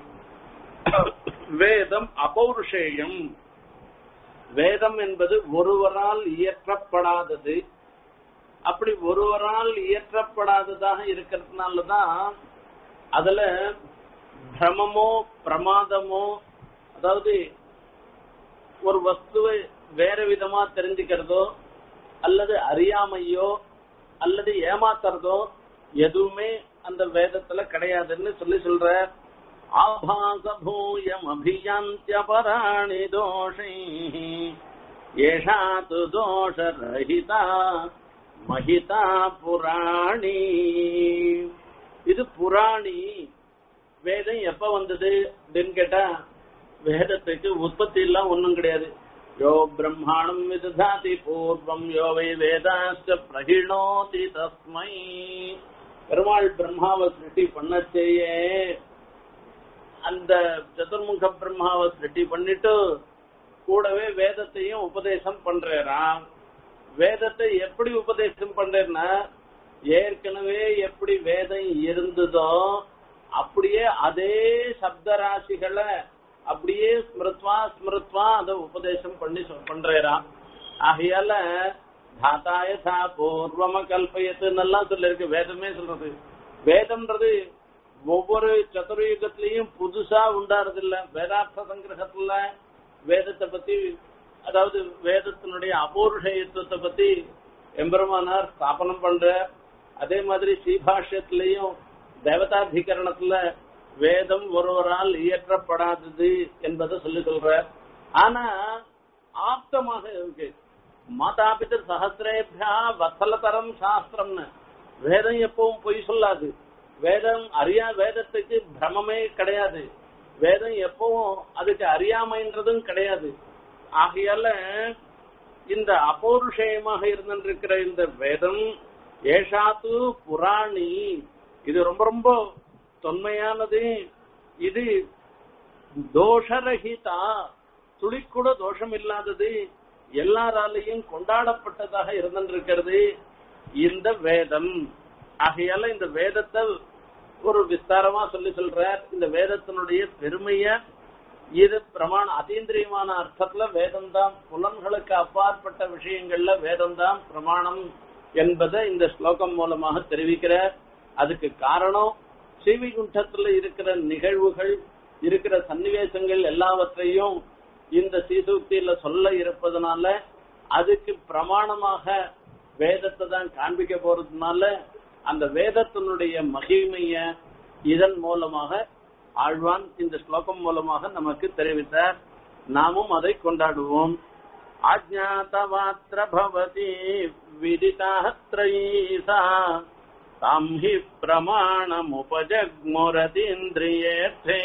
வேதம் அபௌருஷேயம் வேதம் என்பது ஒருவரால் இயற்றப்படாதது அப்படி ஒருவரால் இயற்றப்படாததாக இருக்கிறதுனாலதான் அதுல பிரமமோ பிரமாதமோ அதாவது ஒரு வஸ்துவை வேற விதமா தெரிஞ்சுக்கிறதோ அல்லது அறியாமையோ அல்லது ஏமாத்துறதோ எதுவுமே அந்த வேதத்துல கிடையாதுன்னு சொல்லி சொல்ற ஆபாசபூயம் அபியந்தியபராணி தோஷை ஏஷா து தோஷரஹிதா மகிதா புராணி இது புராணி வேதம் எப்ப வந்தது அப்படின்னு கேட்டா வேதத்துக்கு உற்பத்தி எல்லாம் ஒண்ணும் கிடையாது யோ பிரம்மாணம் விததாதி பூர்வம் யோ வை வேதாஸ்த பிரகிணோதி தஸ்மை பெருமாள் பிரம்மாவை சிருஷ்டி பண்ணச்சேயே அந்த சதுர்முக பிரம்மாவை சிருஷ்டி பண்ணிட்டு கூடவே வேதத்தையும் உபதேசம் பண்றாராம் வேதத்தை எப்படி உபதேசம் பண்றேன்னா ஏற்கனவே எப்படி வேதம் இருந்ததோ அப்படியே அதே சப்த ராசிகளை அப்படியே ஸ்மிருத்வா ஸ்மிருத்வா அதை உபதேசம் பண்ணி சொ- பண்றாராம் ஆகையால தாத்தாய சா பூர்வம கல்பயத்துன்னு எல்லாம் சொல்லிருக்கு வேதமே சொல்றது வேதம்ன்றது ஒவ்வொரு சதுர்யுகத்திலையும் புதுசா உண்டாறது இல்ல வேதார்த்த சங்கிரகத்துல வேதத்தை பத்தி அதாவது வேதத்தினுடைய அபௌருஷயத்துவத்தை பத்தி எம்பெருமானார் ஸ்தாபனம் பண்ற அதே மாதிரி ஸ்ரீபாஷ்யத்திலையும் தேவதாதிகரணத்துல வேதம் ஒருவரால் இயற்றப்படாதது என்பதை சொல்லி சொல்ற ஆனா ஆப்தமாக இருக்கு மாதாபிதர் சகசிரேபியா வத்சலதரம் சாஸ்திரம்னு வேதம் எப்பவும் பொய் சொல்லாது வேதம் அறியா வேதத்துக்கு பிரமமே கிடையாது வேதம் எப்பவும் அதுக்கு அறியாமைன்றதும் கிடையாது ஆகையால இந்த அபௌருஷயமாக இருந்திருக்கிற இந்த வேதம் ஏஷாத்து புராணி இது ரொம்ப ரொம்ப தொன்மையானது இது தோஷரகிதா துளிக்கூட தோஷம் இல்லாதது எல்லாராலையும் கொண்டாடப்பட்டதாக இருந்திருக்கிறது இந்த வேதம் ஆகையால இந்த வேதத்தை ஒரு விஸ்தாரமா சொல்லி சொல்றார் இந்த வேதத்தினுடைய பெருமைய இது பிரமாண அதீந்திரியமான அர்த்தத்துல வேதம் தான் புலன்களுக்கு அப்பாற்பட்ட விஷயங்கள்ல வேதம் தான் பிரமாணம் என்பதை இந்த ஸ்லோகம் மூலமாக தெரிவிக்கிறார் அதுக்கு காரணம் ஸ்ரீவிகுண்டத்துல இருக்கிற நிகழ்வுகள் இருக்கிற சன்னிவேசங்கள் எல்லாவற்றையும் இந்த சீசூக்தியில சொல்ல இருப்பதனால அதுக்கு பிரமாணமாக வேதத்தை தான் காண்பிக்க போறதுனால அந்த வேதத்தினுடைய மகிமைய இதன் மூலமாக ஆழ்வான் இந்த ஸ்லோகம் மூலமாக நமக்கு தெரிவித்தார் நாமும் அதை கொண்டாடுவோம் ஆஜ்ஞாதமாத்திர பவதி விதிதாத்ரயீசா தாம் ஹி பிரமாணமுபஜக்முரதீந்திரியேர்த்தே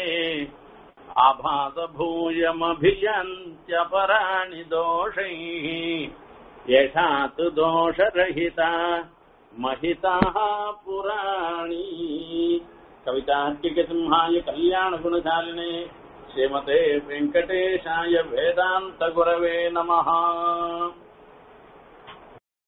आभासभूयमभियन्त्यपराणि दोषैः यथा तु दोषरहिता महिताः पुराणी कवितार्किकसिंहाय कल्याणगुणशालिने श्रीमते वेङ्कटेशाय वेदान्तगुरवे नमः